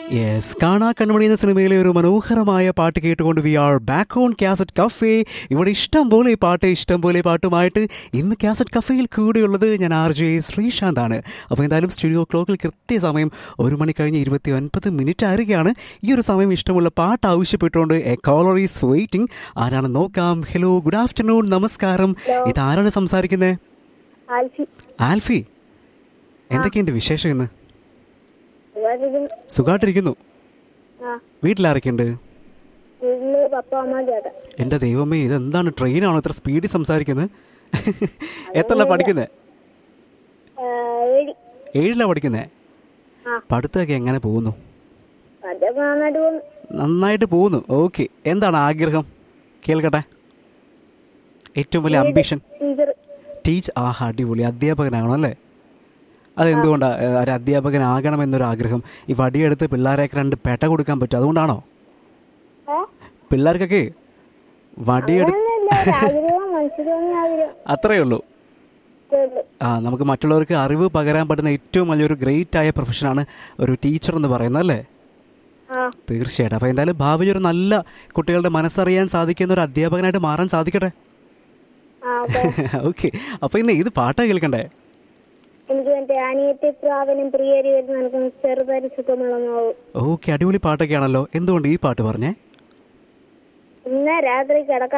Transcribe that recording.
Yes കാണാ കൺമണി എന്ന സിനിമയിലെ ഒരു മനോഹരമായ പാട്ട് കേട്ടുകൊണ്ട് we are back on cassette cafe ഇവിടെ ഇഷ്ടം പോലെ പാട്ട് ഇഷ്ടം പോലെ പാട്ടുമായിട്ട് ഇന്ന് കാസറ്റ് കഫേയിൽ കൂടെയുള്ളത് ഞാൻ ആർ ജെ ശ്രീശാന്ത് ആണ് അപ്പോൾ എന്തായാലും സ്റ്റുഡിയോ ക്ലോക്കിൽ കൃത്യസമയം ഒരു മണി കഴിഞ്ഞ് ഇരുപത്തി ഒൻപത് മിനിറ്റ് ആയിരിക്കുകയാണ് ഈ ഒരു സമയം ഇഷ്ടമുള്ള പാട്ട് ആവശ്യപ്പെട്ടുകൊണ്ട് എ കോളർ ഈസ് വെയിറ്റിംഗ് ആരാണ് നോക്കാം ഹലോ ഗുഡ് ആഫ്റ്റർനൂൺ നമസ്കാരം ഇതാരാണ് സംസാരിക്കുന്നത് ആൽഫി ആൽഫി എന്തൊക്കെയുണ്ട് വിശേഷം ഇന്ന് സുഖമായിട്ടിരിക്കുന്നു. സുഖമായിട്ടിരിക്കുന്നു ആ വീട്ടിലാരൊക്കെയുണ്ട് വീട്ടില് പപ്പ അമ്മ ചേട്ടൻ എൻ്റെ ദൈവമേ ഇതെന്താണ് ട്രെയിനാണോ ഇത്ര സ്പീഡിൽ സംസാരിക്കുന്നത് എത്രല്ല പഠിക്കുന്നത് ആ, ഏഴി ഏഴിലാണ് പഠിക്കുന്നത് ആ. പഠിത്തമൊക്കെ എങ്ങനെ പോകുന്നു അതൊക്കെ നന്നായിട്ട് പോകുന്നു നന്നായിട്ട് പോകുന്നു ഓക്കെ എന്താണ് ആഗ്രഹം കേൾക്കട്ടെ ഏറ്റവും വലിയ അംബിഷൻ ടീച്ചർ ടീച്ച് ആഹാ അടിപൊളി അധ്യാപകനാകണം അല്ലേ അതെന്തുകൊണ്ടാണ് ഒരു അധ്യാപകനാകണം എന്നൊരു ആഗ്രഹം ഈ വടിയെടുത്ത് പിള്ളേരെയൊക്കെ രണ്ട് പെട്ട കൊടുക്കാൻ പറ്റും അതുകൊണ്ടാണോ ഏ പിള്ളേർക്കൊക്കെ വടിയെടുത്ത് അങ്ങനെയൊന്നുമില്ല. ഒരു ആഗ്രഹം മനസ്സിൽ തോന്നിയ ആഗ്രഹം അത്രയേ ഉള്ളൂ ഇത്രേ ഉള്ളൂ. ആ നമുക്ക് മറ്റുള്ളവർക്ക് അറിവ് പകരാൻ പറ്റുന്ന ഏറ്റവും വലിയൊരു ഗ്രേറ്റ് ആയ പ്രൊഫഷനാണ് ഒരു ടീച്ചർ എന്ന് പറയുന്നത് അല്ലേ ആ തീർച്ചയായിട്ടും അപ്പോൾ എന്തായാലും ഭാവിയിൽ ഒരു നല്ല കുട്ടികളുടെ മനസ്സറിയാൻ സാധിക്കുന്ന ഒരു അധ്യാപകനായിട്ട് മാറാൻ സാധിക്കട്ടെ ആ അപ്പൊ ഓക്കെ അപ്പോൾ ഇന്ന് ഇത് പാട്ടാ കേൾക്കണ്ടേ എനിക്ക് മറ്റേ അനിയത്തി പ്രാവനും പ്രിയരി വരുന്ന എനിക്ക് ചെറുതായി സുഖമുള്ള നോവും ഓക്കെ അടിപൊളി പാട്ടൊക്കെയാണല്ലോ എന്തുകൊണ്ട് ഈ പാട്ട് പറഞ്ഞേ ഇന്ന് രാത്രി കിടക്കാൻ